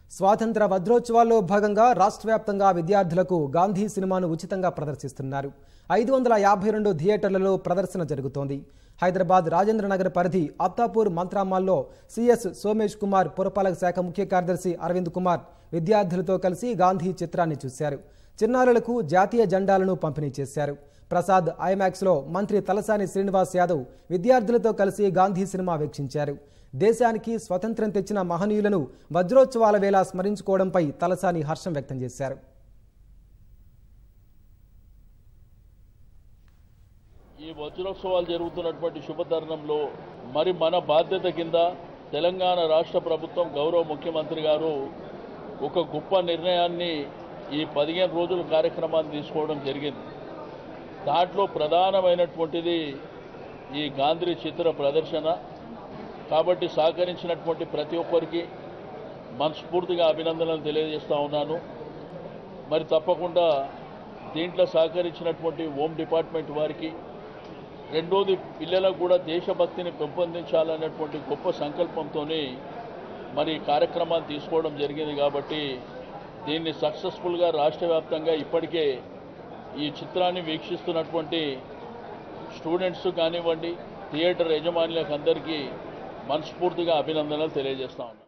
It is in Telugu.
స్వాతంత్ర వజ్రోత్సవాల్లో భాగంగా రాష్ట్ర వ్యాప్తంగా విద్యార్థులకు గాంధీ సినిమాను ఉచితంగా ప్రదర్శిస్తున్నారు ఐదు వందల యాభై రెండు థియేటర్లలో ప్రదర్శన జరుగుతోంది హైదరాబాద్ రాజేంద్రనగర్ పరిధి అత్తాపూర్ మంత్రామాల్లో సిఎస్ సోమేష్ కుమార్ పురపాలక శాఖ ముఖ్య కార్యదర్శి అరవింద్ కుమార్ విద్యార్థులతో కలిసి గాంధీ చిత్రాన్ని చూశారు చిన్నారులకు జాతీయ జెండాలను పంపిణీ చేశారు ప్రసాద్ ఐమాక్స్లో మంత్రి తలసాని శ్రీనివాస్ యాదవ్ విద్యార్థులతో కలిసి గాంధీ సినిమా వీక్షించారు దేశానికి స్వతంత్రం తెచ్చిన మహనీయులను వజ్రోత్సవాల వేళ స్మరించుకోవడంపై తలసాని హర్షం వ్యక్తం చేశారు ఈ వజ్రోత్సవాలు జరుగుతున్నటువంటి శుభతరుణంలో మరి మన బాధ్యత కింద తెలంగాణ రాష్ట్ర ప్రభుత్వం గౌరవ ముఖ్యమంత్రి గారు ఒక గొప్ప నిర్ణయాన్ని ఈ పదిహేను రోజుల కార్యక్రమాన్ని తీసుకోవడం జరిగింది దాంట్లో ప్రధానమైనటువంటిది ఈ గాంధీ చిత్ర ప్రదర్శన కాబట్టి సహకరించినటువంటి ప్రతి ఒక్కరికి మనస్ఫూర్తిగా అభినందనలు తెలియజేస్తా ఉన్నాను మరి తప్పకుండా దీంట్లో సహకరించినటువంటి హోమ్ డిపార్ట్మెంట్ వారికి రెండోది పిల్లలకు కూడా దేశభక్తిని పెంపొందించాలనేటువంటి గొప్ప సంకల్పంతో మరి ఈ కార్యక్రమాన్ని తీసుకోవడం జరిగింది కాబట్టి దీన్ని సక్సెస్ఫుల్గా రాష్ట్ర వ్యాప్తంగా ఇప్పటికే ఈ చిత్రాన్ని వీక్షిస్తున్నటువంటి స్టూడెంట్స్ కానివ్వండి థియేటర్ యజమానులకు అందరికీ మనస్ఫూర్తిగా అభినందనలు తెలియజేస్తా ఉన్నాను